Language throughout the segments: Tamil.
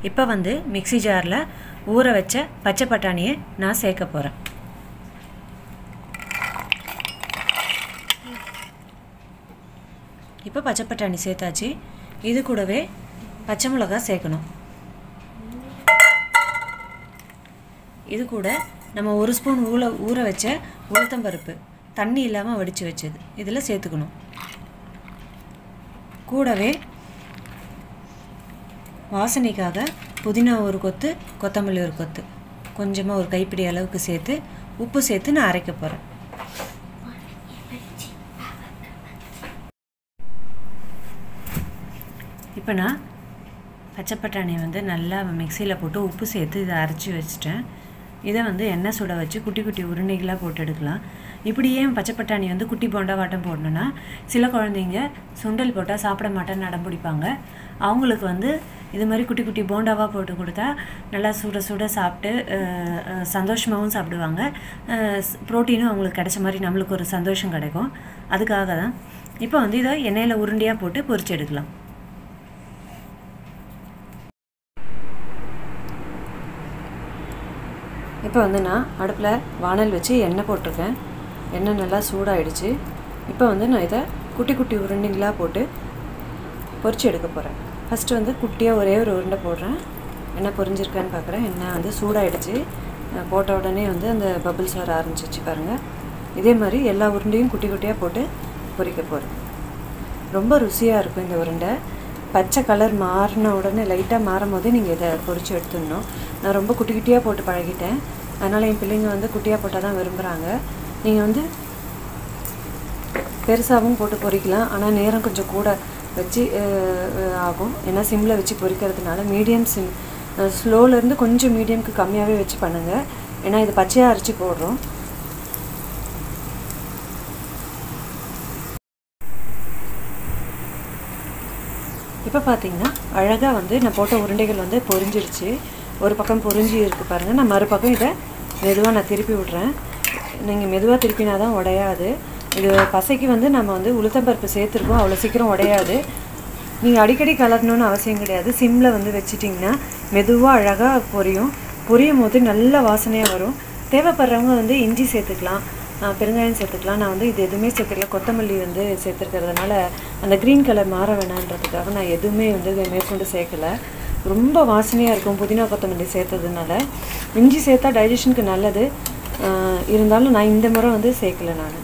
இப்போ வந்து மிக்ஸி ஜாரில் ஊற வச்ச பச்சை பட்டாணியை நான் சேர்க்க போகிறேன் இப்போ பச்சை பட்டாணி சேர்த்தாச்சு இது கூடவே பச்சை மிளகா சேர்க்கணும் இது கூட நம்ம ஒரு ஸ்பூன் ஊற ஊற வச்ச உளுத்தம்பருப்பு தண்ணி இல்லாமல் வடித்து வச்சது இதில் சேர்த்துக்கணும் கூடவே வாசனைக்காக புதினா ஒரு கொத்து கொத்தமல்லி ஒரு கொத்து கொஞ்சமாக ஒரு கைப்பிடி அளவுக்கு சேர்த்து உப்பு சேர்த்து நான் அரைக்க போகிறேன் இப்போ நான் பச்சை பட்டாணி வந்து நல்லா மிக்சியில் போட்டு உப்பு சேர்த்து இதை அரைச்சி வச்சுட்டேன் இதை வந்து எண்ணெய் சுட வச்சு குட்டி குட்டி உருண்டைகளாக போட்டு எடுக்கலாம் இப்படியே பச்சை பட்டாணி வந்து குட்டி போண்டா வாட்டம் போடணுன்னா சில குழந்தைங்க சுண்டல் போட்டால் சாப்பிட மாட்டேன்னு நடம் பிடிப்பாங்க அவங்களுக்கு வந்து இது மாதிரி குட்டி குட்டி போண்டாவாக போட்டு கொடுத்தா நல்லா சுட சுட சாப்பிட்டு சந்தோஷமாகவும் சாப்பிடுவாங்க ப்ரோட்டீனும் அவங்களுக்கு கிடைச்ச மாதிரி நம்மளுக்கு ஒரு சந்தோஷம் கிடைக்கும் அதுக்காக தான் இப்போ வந்து இதை எண்ணெயில் உருண்டையாக போட்டு பொரிச்சு எடுக்கலாம் இப்போ வந்து நான் அடுப்பில் வானல் வச்சு எண்ணெய் போட்டிருக்கேன் எண்ணெய் நல்லா சூடாயிடுச்சு இப்போ வந்து நான் இதை குட்டி குட்டி உருண்டைங்களாக போட்டு பொரிச்சு எடுக்க போகிறேன் ஃபஸ்ட்டு வந்து குட்டியாக ஒரே ஒரு உருண்டை போடுறேன் எண்ணெய் பொரிஞ்சிருக்கான்னு பார்க்குறேன் எண்ணெய் வந்து சூடாயிடுச்சு போட்ட உடனே வந்து அந்த பபிள்ஸ் வர ஆரம்பிச்சிச்சு பாருங்கள் இதே மாதிரி எல்லா உருண்டையும் குட்டி குட்டியாக போட்டு பொரிக்க போகிறேன் ரொம்ப ருசியாக இருக்கும் இந்த உருண்டை பச்சை கலர் மாறின உடனே லைட்டாக மாறும் போதே நீங்கள் இதை பொரித்து எடுத்துடணும் நான் ரொம்ப குட்டி குட்டியாக போட்டு பழகிட்டேன் அதனால் என் பிள்ளைங்க வந்து குட்டியாக போட்டால் தான் விரும்புகிறாங்க நீங்கள் வந்து பெருசாகவும் போட்டு பொரிக்கலாம் ஆனால் நேரம் கொஞ்சம் கூட வச்சு ஆகும் ஏன்னா சிம்மில் வச்சு பொரிக்கிறதுனால மீடியம் சிம் ஸ்லோலேருந்து கொஞ்சம் மீடியம்க்கு கம்மியாகவே வச்சு பண்ணுங்கள் ஏன்னா இது பச்சையாக அரைச்சி போடுறோம் இப்போ பார்த்தீங்கன்னா அழகாக வந்து நான் போட்ட உருண்டைகள் வந்து பொரிஞ்சிருச்சு ஒரு பக்கம் பொரிஞ்சு இருக்குது பாருங்கள் நான் மறுபக்கம் இதை மெதுவாக நான் திருப்பி விட்றேன் நீங்கள் மெதுவாக திருப்பினா தான் உடையாது இது பசைக்கு வந்து நம்ம வந்து உளுத்தம்பருப்பு சேர்த்துருக்கோம் அவ்வளோ சீக்கிரம் உடையாது நீங்கள் அடிக்கடி கலரணும்னு அவசியம் கிடையாது சிம்மில் வந்து வச்சிட்டிங்கன்னா மெதுவாக அழகாக பொரியும் பொரியும் போது நல்ல வாசனையாக வரும் தேவைப்படுறவங்க வந்து இஞ்சி சேர்த்துக்கலாம் பெருங்காயம் சேர்த்துக்கலாம் நான் வந்து இது எதுவுமே சேர்த்துக்கல கொத்தமல்லி வந்து சேர்த்துருக்கிறதுனால அந்த க்ரீன் கலர் மாற வேணான்றதுக்காக நான் எதுவுமே வந்து மேற்கொண்டு சேர்க்கலை ரொம்ப வாசனையாக இருக்கும் புதினா கொத்தமல்லி சேர்த்ததுனால இஞ்சி சேர்த்தா டைஜஷனுக்கு நல்லது இருந்தாலும் நான் இந்த முறை வந்து சேர்க்கலை நான்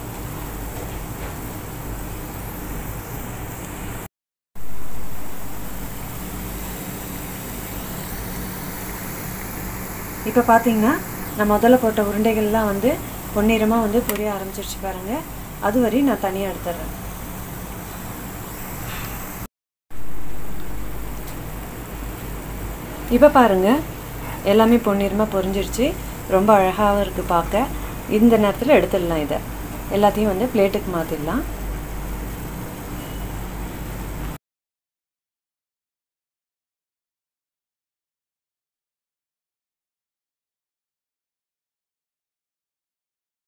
இப்போ பார்த்தீங்கன்னா நான் முதல்ல போட்ட உருண்டைகள்லாம் வந்து பொன்னிறமாக வந்து பொரிய ஆரம்பிச்சிருச்சு பாருங்கள் அது வரையும் நான் தனியாக எடுத்துட்றேன் இப்போ பாருங்கள் எல்லாமே பொன்னிறமாக பொரிஞ்சிருச்சு ரொம்ப அழகாகவும் இருக்குது பார்க்க இந்த நேரத்தில் எடுத்துடலாம் இதை எல்லாத்தையும் வந்து பிளேட்டுக்கு மாற்றிடலாம்